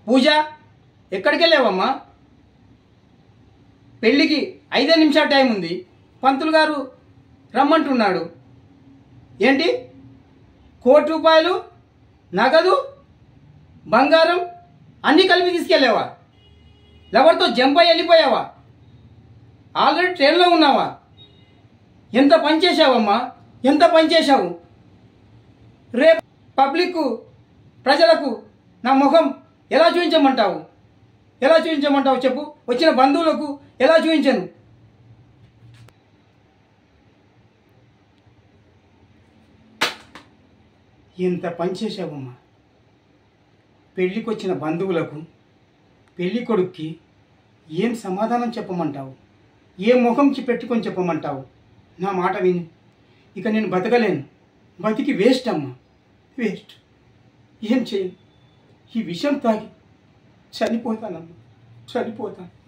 పూజ ఎక్కడికి వెళ్ళావమ్మా పెళ్ళికి ఐదే నిమిషాల టైం ఉంది పంతులు గారు రమ్మంటున్నాడు ఏంటి కోటి రూపాయలు నగదు బంగారం అన్నీ కలిపి తీసుకెళ్ళావా ఎవరితో జంప్ అయి వెళ్ళిపోయావా ఆల్రెడీ ట్రైన్లో ఉన్నావా ఎంత పని చేశావమ్మా ఎంత పని చేశావు రేపు పబ్లిక్ ప్రజలకు నా ముఖం ఎలా చూపించమంటావు ఎలా చూపించమంటావు చెప్పు వచ్చిన బంధువులకు ఎలా చూపించను ఎంత పని చేశావమ్మా పెళ్ళికి వచ్చిన బంధువులకు పెళ్లి కొడుక్కి ఏం సమాధానం చెప్పమంటావు ఏ ముఖంకి పెట్టుకొని చెప్పమంటావు నా మాట విని ఇక నేను బతకలేను బతికి వేస్ట్ అమ్మా వేస్ట్ ఏం చేయను ఈ విషయం తాగి చనిపోతానమ్మా చనిపోతాను